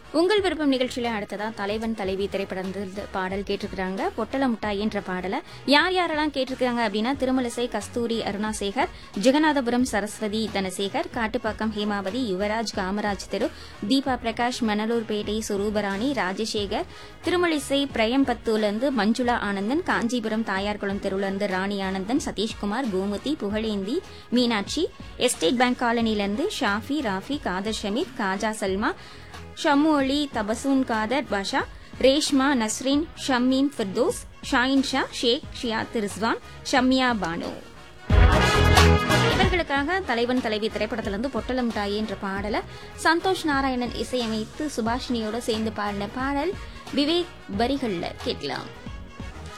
உங்கள் விருப்பம் நிகழ்ச்சியில அடுத்ததா தலைவன் தலைவி திரைப்படத்திலிருந்து பாடல் கேட்டிருக்கிறாங்க பொட்டல முட்டாய் என்ற பாடலை யார் யாரெல்லாம் கேட்டிருக்காங்க அப்படின்னா திருமலிசை கஸ்தூரி அருணாசேகர் ஜெகநாதபுரம் சரஸ்வதி தனசேகர் காட்டுப்பாக்கம் ஹேமாவதி யுவராஜ் காமராஜ் தெரு தீபா பிரகாஷ் மணலூர்பேட்டை சுரூபராணி ராஜசேகர் திருமலிசை பிரயம்பத்தூர்லேருந்து மஞ்சுளா ஆனந்தன் காஞ்சிபுரம் தாயார்குளம் தெருவிலிருந்து ராணி ஆனந்தன் சதீஷ்குமார் கோமதி புகழேந்தி மீனாட்சி எஸ்டேட் பேங்க் காலனியிலிருந்து ஷாஃபி ராஃபி காதர் ஷமீத் காஜா சல்மா ஷம்மு அலி தபசூன் காதர் பாஷா ரேஷ்மா நஸ்ரீன் ஷம்மீம் ஃபிர்தோஸ் ஷாயின் ஷா ஷேக் ஷியாத் ரிஸ்வான் ஷம்யா பானு இவர்களுக்காக தலைவன் தலைவி திரைப்படத்திலிருந்து பொட்டலம் டாய் என்ற பாடலை சந்தோஷ் நாராயணன் இசையமைத்து சுபாஷினியோட சேர்ந்து பாடின பாடல் விவேக் வரிகள்ல கேட்கலாம்